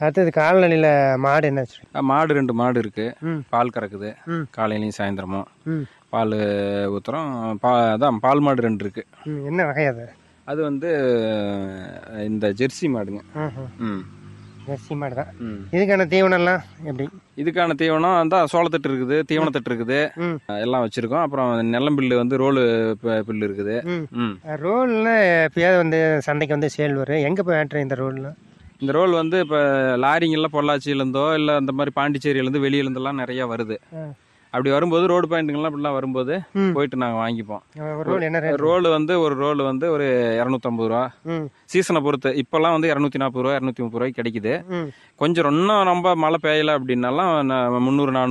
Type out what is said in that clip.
அடுத்தது கால்நடையில் மாடு என்ன வச்சிருக்கீங்க அஹ் மாடு ரெண்டு மாடு இருக்கு ம் பால் கறக்குது ம். காலையிலையும் சாயந்தரமும் ம் பால் ஊத்துறோம் பா அதான் பால் மாடு ரெண்டு இருக்கு ம் என்ன வகை அது அது வந்து அஹ், இந்த ஜெர்சி மாடுங்க ம் ம் ஜெர்சி மாடு தான் ம் இதுக்கான தீவனம்லாம் எப்படி இதுக்கான தீவனம் தான் சோளத்தட்டு இருக்குது தீவனத்தட்டு இருக்குது ம் எல்லாம் வச்சிருக்கோம் அப்புறம் நெல்லம்பில்லு வந்து ரோலு ப- பில்லு இருக்குது ம் ம் ரோல்லாம் எப்பயாவது வந்து சந்தைக்கு வந்து சேல் வரும் எங்கே போய் ஆட்டுறேன் இந்த ரோல்லாம் இந்த ரோல் வந்து இப்போ லாரிங்கெல்லாம் பொள்ளாச்சியிலேருந்தோ இல்லை அந்த மாதிரி பாண்டிச்சேரியிலேருந்து வெளியிலேருந்துலாம் நிறைய வருது அப்படி வரும்போது ரோடு பாயிண்ட்டுங்கெல்லாம் இப்படிலாம் வரும்போது ம். போயிட்டு நாங்கள் வாங்கிப்போம் ஒரு ரோல் என்ன ரேட் ரோல் வந்து ஒரு ரோல் வந்து ஒரு இரநூத்தம்பது ரூபா ம் சீசனை பொறுத்து இப்போல்லாம் வந்து இரநூத்தி நாற்பது ரூபா இரநூத்தி முப்பது ரூபாய்க்கு கிடைக்குது ம் கொஞ்சம் இன்னும் ரொம்ப மழை பெய்யல அப்படின்னாலாம் நான் முந்நூறு நானூறு